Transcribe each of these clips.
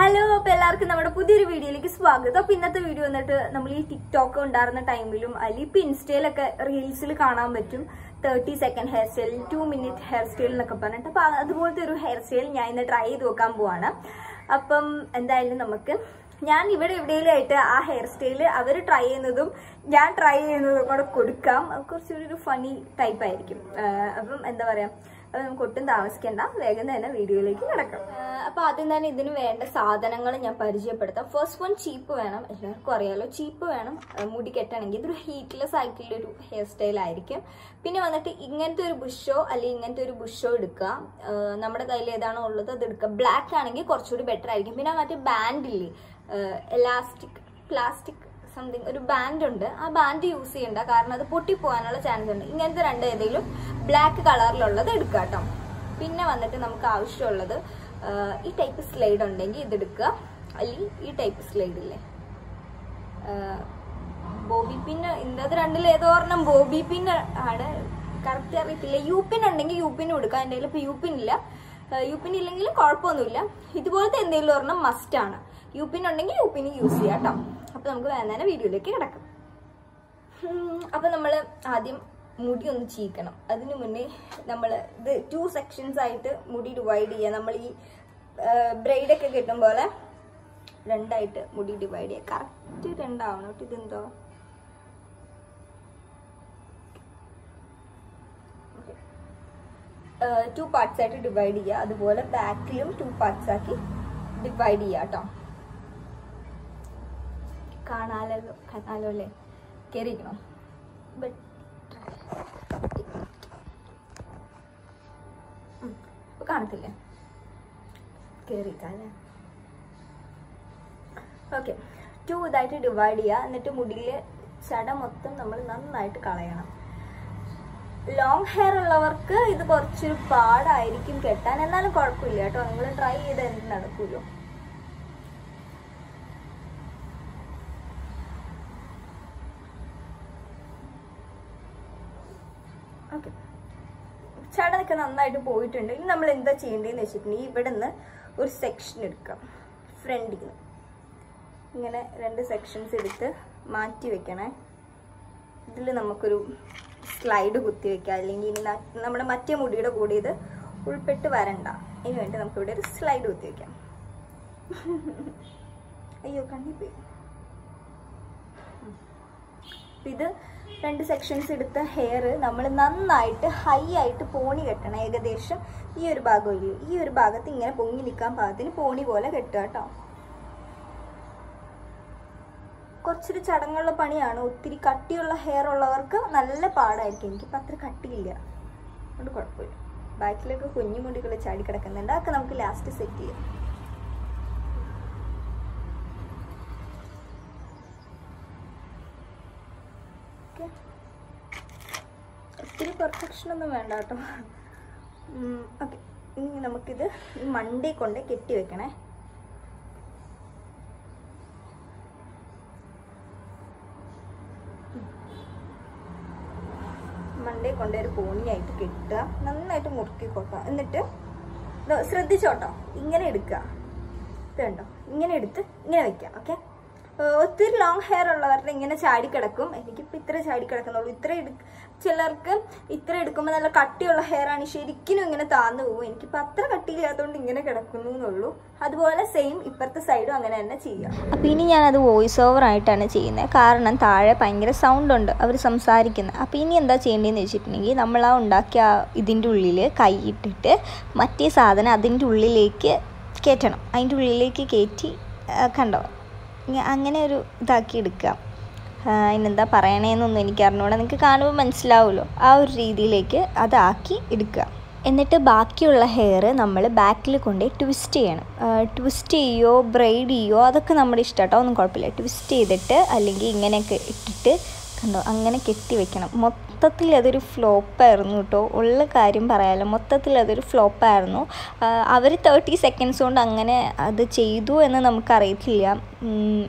hello അപ്പൊ എല്ലാവർക്കും നമ്മുടെ പുതിയൊരു വീഡിയോയിലേക്ക് സ്വാഗതം അപ്പൊ ഇന്നത്തെ വീഡിയോ വന്നിട്ട് നമ്മൾ ഈ ടിക്ടോക്ക് ഉണ്ടായിരുന്ന ടൈമിലും അല്ലെങ്കിൽ ഇപ്പൊ ഇൻസ്റ്റയിലൊക്കെ റീൽസിൽ കാണാൻ പറ്റും thirty second hair style two minute hair style എന്നൊക്കെ പറഞ്ഞിട്ട് അപ്പൊ അതുപോലത്തെ ഒരു ഹെയർ സ്റ്റൈൽ ഞാൻ ഇന്ന് ട്രൈ ചെയ്ത് നോക്കാൻ പോവാണ് അപ്പം എന്തായാലും നമുക്ക് ഞാൻ ഇവിടെ എവിടെയെങ്കിലായിട്ട് ആ ഹെയർ സ്റ്റൈല് അവർ ട്രൈ ചെയ്യുന്നതും ഞാൻ ട്രൈ ചെയ്യുന്നതും കൂടെ കൊടുക്കാം അത് കുറച്ചൊരു ഒരു ഫണി ടൈപ്പ് ആയിരിക്കും ആഹ് അപ്പം എന്താ പറയാ അത് നമുക്ക് ഒട്ടും താമസിക്കേണ്ട വേഗം തന്നെ വീഡിയോയിലേക്ക് കിടക്കാം അപ്പൊ ആദ്യം തന്നെ ഇതിന് വേണ്ട സാധനങ്ങൾ ഞാൻ പരിചയപ്പെടുത്താം ഫസ്റ്റ് വൺ ചീപ്പ് വേണം എല്ലാവർക്കും അറിയാലോ ചീപ്പ് വേണം ആഹ് മുടി കെട്ടണമെങ്കിൽ ഇതൊരു ഹീറ്റ്ലെസ് ആയിട്ടുള്ള ഒരു ഹെയർ സ്റ്റൈൽ ആയിരിക്കും പിന്നെ വന്നിട്ട് ഇങ്ങനത്തെ ഒരു ബുഷോ അല്ലെങ്കിൽ ഇങ്ങനത്തെ ഒരു ബുഷോ എടുക്കുക ആഹ് നമ്മുടെ കയ്യിൽ ഏതാണോ ഉള്ളത് അത് എടുക്കുക ബ്ലാക്ക് ആണെങ്കിൽ കുറച്ചുകൂടി ബെറ്റർ ആയിരിക്കും പിന്നെ മറ്റേ ബാൻഡില്ലേ എലാസ്റ്റിക് പ്ലാസ്റ്റിക് സംതിങ് ഒരു ബാൻഡ് ഉണ്ട് ആ ബാൻഡ് യൂസ് ചെയ്യണ്ട കാരണം അത് പൊട്ടിപ്പോകാനുള്ള ചാൻസ് ഉണ്ട് ഇങ്ങനത്തെ രണ്ട് ഏതെങ്കിലും ബ്ലാക്ക് കളറിലുള്ളത് എടുക്കുക കേട്ടോ പിന്നെ വന്നിട്ട് നമുക്ക് ആവശ്യമുള്ളത് ആ, ഈ ടൈപ്പ് സ്ലൈഡ് ഉണ്ടെങ്കിൽ ഇതെടുക്കുക അല്ലെങ്കിൽ ഈ ടൈപ്പ് സ്ലൈഡ് ഇല്ലേ ബോബി പിൻ ഇന്നത് രണ്ടിൽ ഏതോ ഒരെണ്ണം ബോബി പിൻ ആണ് കറക്റ്റ് അറിയത്തില്ല യു പിൻ ഉണ്ടെങ്കിൽ യു പിൻ കൊടുക്കാം എൻ്റെ കയ്യിൽ ഇപ്പോൾ യു പിൻ ഇല്ല യു പിൻ ഇല്ലെങ്കിൽ കുഴപ്പമൊന്നുമില്ല ഇതുപോലത്തെ എന്തെങ്കിലും ഒരെണ്ണം മസ്റ്റ് ആണ് യു പിൻ ഉണ്ടെങ്കിൽ യു പിൻ യൂസ് ചെയ്യാം കേട്ടോ അപ്പൊ നമുക്ക് വേറെ വീഡിയോയിലേക്ക് കിടക്കാം ഉം, അപ്പൊ നമ്മൾ ആദ്യം മുടി ഒന്ന് ചീക്കണം അതിനു മുന്നേ നമ്മൾ ഇത് ടു സെക്ഷൻസ് ആയിട്ട് മുടി ഡിവൈഡ് ചെയ്യുക നമ്മൾ ഈ ബ്രൈഡ് ഒക്കെ കിട്ടും പോലെ രണ്ടായിട്ട് മുടി ഡിവൈഡ് ചെയ്യുക കറക്റ്റ് രണ്ടാവണം കേട്ടോ ഇതെന്തോ ടു പാർട്സ് ആയിട്ട് ഡിവൈഡ് ചെയ്യുക അതുപോലെ ബാക്കിലും ടു പാർട്സ് ആക്കി ഡിവൈഡ് ചെയ്യുക കേട്ടോ കാണാലോ കാണാലോ അല്ലേ കയറിയിരിക്കണം ബട്ട് ഇപ്പൊ കാണത്തില്ലേ കയറിക്കാല്ലേ ഓക്കെ ടു ഇതായിട്ട് ഡിവൈഡ് ചെയ്യുക എന്നിട്ട് മുടിയിൽ ചട മൊത്തം നമ്മൾ നന്നായിട്ട് കളയണം ലോങ് ഹെയർ ഉള്ളവർക്ക് ഇത് കുറച്ചൊരു പാടായിരിക്കും കെട്ടാൻ എന്നാലും കുഴപ്പമില്ല കേട്ടോ നിങ്ങൾ ട്രൈ ചെയ്ത് എന്ത് നടക്കൂലോ ഓക്കെ ചടനൊക്കെ നന്നായിട്ട് പോയിട്ടുണ്ട് ഇനി നമ്മൾ എന്താ ചെയ്യേണ്ടതെന്ന് വെച്ചിട്ടുണ്ടെങ്കിൽ ഇവിടെ നിന്ന് ഒരു സെക്ഷൻ എടുക്കാം ഫ്രണ്ടിൽ നിന്ന് ഇങ്ങനെ രണ്ട് സെക്ഷൻസ് എടുത്ത് മാറ്റി വെക്കണേ ഇതിൽ നമുക്കൊരു സ്ലൈഡ് കുത്തി വെക്കാം അല്ലെങ്കിൽ ഇനി ന- നമ്മുടെ മറ്റേ മുടിയുടെ കൂടെ ഇത് ഉൾപ്പെട്ട് വരണ്ട അതിന് വേണ്ടി നമുക്കിവിടെ ഒരു സ്ലൈഡ് കുത്തി വെക്കാം അയ്യോ കണ്ണി പോയി അപ്പൊ ഇത് രണ്ട് സെക്ഷൻസ് എടുത്ത ഹെയർ നമ്മൾ നന്നായിട്ട് ഹൈ ആയിട്ട് പോണി കെട്ടണം ഏകദേശം ഈ ഒരു ഭാഗം ഇല്ലേ ഈ ഒരു ഭാഗത്ത് ഇങ്ങനെ പൊങ്ങി നിൽക്കാൻ പാകത്തിന് പോണി പോലെ കെട്ടുക കേട്ടോ കുറച്ചൊരു ചടങ്ങുള്ള പണിയാണ് ഒത്തിരി കട്ടിയുള്ള ഹെയർ ഉള്ളവർക്ക് നല്ല പാടായിരിക്കും എനിക്കിപ്പോൾ അത്ര കട്ടിയില്ല അതുകൊണ്ട് കുഴപ്പമില്ല ബാക്കിലൊക്കെ കുഞ്ഞു മുടികൾ ചാടി കിടക്കുന്നുണ്ട് അതൊക്കെ നമുക്ക് ലാസ്റ്റ് സെറ്റ് ചെയ്യാം ഓക്കെ ഒത്തിരി പെർഫെക്ഷൻ ഒന്നും വേണ്ട കേട്ടോ ഓക്കെ ഇനി നമുക്കിത് ഈ മണ്ടേ കൊണ്ട് കെട്ടി വെക്കണേ മണ്ടേ കൊണ്ട് ഒരു പോണിയായിട്ട് കെട്ടുക നന്നായിട്ട് മുറുക്കി കൊടുക്കുക എന്നിട്ട് ദോ ശ്രദ്ധിച്ചോട്ടോ ഇങ്ങനെ എടുക്കുക ഇത് കണ്ടോ ഇങ്ങനെ എടുത്ത് ഇങ്ങനെ വെക്കാം ഓക്കെ ഒത്തിരി ലോങ് ഹെയർ ഉള്ളവരുടെ ഇങ്ങനെ ചാടി കിടക്കും എനിക്കിപ്പോൾ ഇത്ര ചാടി കിടക്കുന്നുള്ളൂ ഇത്ര എടു ചിലർക്ക് ഇത്ര എടുക്കുമ്പോൾ നല്ല കട്ടിയുള്ള ഹെയർ ആണ് ശരിക്കും ഇങ്ങനെ താന്നു പോകും എനിക്കിപ്പോൾ അത്ര കട്ടിയില്ലാത്തതുകൊണ്ട് ഇങ്ങനെ കിടക്കുന്നു എന്നുള്ളൂ അതുപോലെ സെയിം ഇപ്പുറത്തെ സൈഡും അങ്ങനെ തന്നെ ചെയ്യാം അപ്പോൾ ഇനി ഞാനത് വോയിസ് ഓവർ ആയിട്ടാണ് ചെയ്യുന്നത് കാരണം താഴെ ഭയങ്കര സൗണ്ട് ഉണ്ട് അവർ സംസാരിക്കുന്നത് അപ്പോൾ ഇനി എന്താ ചെയ്യേണ്ടതെന്ന് വെച്ചിട്ടുണ്ടെങ്കിൽ നമ്മൾ ആ ഉണ്ടാക്കിയ ആ ഇതിൻ്റെ ഉള്ളിൽ കൈ ഇട്ടിട്ട് മറ്റേ സാധനം അതിൻ്റെ ഉള്ളിലേക്ക് കയറ്റണം അതിൻ്റെ ഉള്ളിലേക്ക് കയറ്റി ആ, കണ്ടോ ഇങ്ങ- അങ്ങനെ ഒരു ഇതാക്കി എടുക്കുക ആ, അതിനെന്താ പറയണേന്നൊന്നും എനിക്ക് അറിഞ്ഞൂടാ നിങ്ങൾക്ക് കാണുമ്പോൾ മനസ്സിലാവുമല്ലോ ആ ഒരു രീതിയിലേക്ക് അതാക്കി എടുക്കുക എന്നിട്ട് ബാക്കിയുള്ള ഹെയർ നമ്മൾ ബാക്കിൽ കൊണ്ട് ട്വിസ്റ്റ് ചെയ്യണം ട്വിസ്റ്റ് ചെയ്യോ ബ്രൈഡ് ചെയ്യോ അതൊക്കെ നമ്മുടെ ഇഷ്ടം കേട്ടോ ഒന്നും കുഴപ്പമില്ല ട്വിസ്റ്റ് ചെയ്തിട്ട് അല്ലെങ്കിൽ ഇങ്ങനെയൊക്കെ ഇട്ടിട്ട് കണ്ടോ അങ്ങനെ കെട്ടി വെക്കണം മൊത്തത്തിൽ അതൊരു ഫ്ലോപ്പായിരുന്നു കേട്ടോ ഉള്ള കാര്യം പറയാമല്ലോ മൊത്തത്തിൽ അതൊരു ഫ്ലോപ്പായിരുന്നു അവർ തേർട്ടി സെക്കൻഡ്സ് കൊണ്ട് അങ്ങനെ അത് ചെയ്തു എന്ന് നമുക്കറിയത്തില്ല ഉം,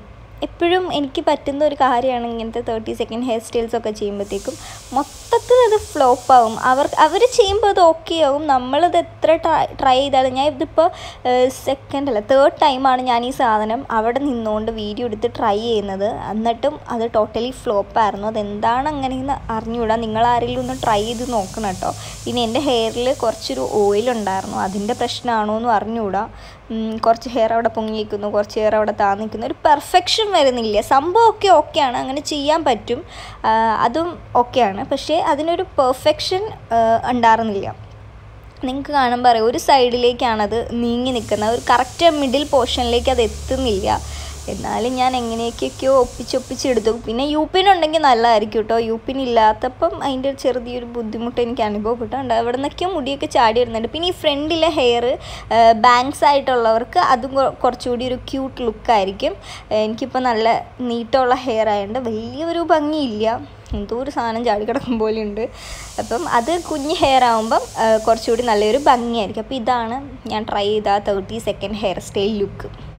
എപ്പോഴും എനിക്ക് പറ്റുന്ന ഒരു കാര്യമാണ് ഇങ്ങനത്തെ തേർട്ടി സെക്കൻഡ് ഹെയർ സ്റ്റൈൽസ് ഒക്കെ ചെയ്യുമ്പോഴത്തേക്കും മൊത്തത്തിൽ അത് ഫ്ലോപ്പ് ആവും അവർ അവർ ചെയ്യുമ്പോൾ അത് ഓക്കെ ആവും നമ്മളത് എത്ര ട്രൈ ചെയ്താലും ഞാൻ ഇതിപ്പോൾ സെക്കൻഡ് അല്ല തേർഡ് ടൈമാണ് ഞാൻ ഈ സാധനം അവിടെ നിന്നുകൊണ്ട് വീഡിയോ എടുത്ത് ട്രൈ ചെയ്യുന്നത് എന്നിട്ടും അത് ടോട്ടലി ഫ്ലോപ്പ് ആയിരുന്നു അതെന്താണ് അങ്ങനെയെന്ന് അറിഞ്ഞുകൂടാ നിങ്ങൾ ആരെങ്കിലും ഒന്ന് ട്രൈ ചെയ്ത് നോക്കണം കേട്ടോ ഇനി എൻ്റെ ഹെയറിൽ കുറച്ചൊരു ഓയിൽ ഉണ്ടായിരുന്നു അതിൻ്റെ പ്രശ്നമാണോ എന്ന് അറിഞ്ഞുകൂടാ ഉം, കുറച്ച് ഹെയർ അവിടെ പൊങ്ങി നിൽക്കുന്നു കുറച്ച് ഹെയർ അവിടെ താന്ന് നിൽക്കുന്നു ഒരു പെർഫെക്ഷൻ വരുന്നില്ല സംഭവമൊക്കെ ഓക്കെയാണ് അങ്ങനെ ചെയ്യാൻ പറ്റും ആ, അതും ഓക്കെയാണ് പക്ഷേ അതിനൊരു പെർഫെക്ഷൻ ഉണ്ടായിരുന്നില്ല നിങ്ങൾക്ക് കാണുമ്പോൾ അറിയാം ഒരു സൈഡിലേക്കാണത് നീങ്ങി നിൽക്കുന്നത് ഒരു കറക്റ്റ് മിഡിൽ പോർഷനിലേക്ക് അത് എത്തുന്നില്ല എന്നാലും ഞാൻ എങ്ങനെയൊക്കെയൊക്കെയോ ഒപ്പിച്ചൊപ്പിച്ചെടുത്തു പിന്നെ യു പിൻ ഉണ്ടെങ്കിൽ നല്ലതായിരിക്കും കേട്ടോ യു പിൻ ഇല്ലാത്തപ്പം അതിൻ്റെ ഒരു ചെറിയൊരു ബുദ്ധിമുട്ട് എനിക്ക് അനുഭവപ്പെട്ടുണ്ട് അവിടെ നിന്നൊക്കെയോ മുടിയൊക്കെ ചാടി വരുന്നുണ്ട് പിന്നെ ഈ ഫ്രണ്ടിലെ ഹെയർ ബാങ്ക്സ് ആയിട്ടുള്ളവർക്ക് അതും കൊ- കുറച്ചുകൂടി ഒരു ക്യൂട്ട് ലുക്കായിരിക്കും എനിക്കിപ്പോൾ നല്ല നീട്ടമുള്ള ഹെയർ ആയതുകൊണ്ട് വലിയൊരു ഭംഗിയില്ല എന്തോ ഒരു സാധനം ചാടി കിടക്കും പോലെയുണ്ട് അപ്പം അത് കുഞ്ഞ് ഹെയർ ആകുമ്പം ആ, കുറച്ചുകൂടി നല്ലൊരു ഭംഗിയായിരിക്കും അപ്പോൾ ഇതാണ് ഞാൻ ട്രൈ ചെയ്ത thirty second hair style look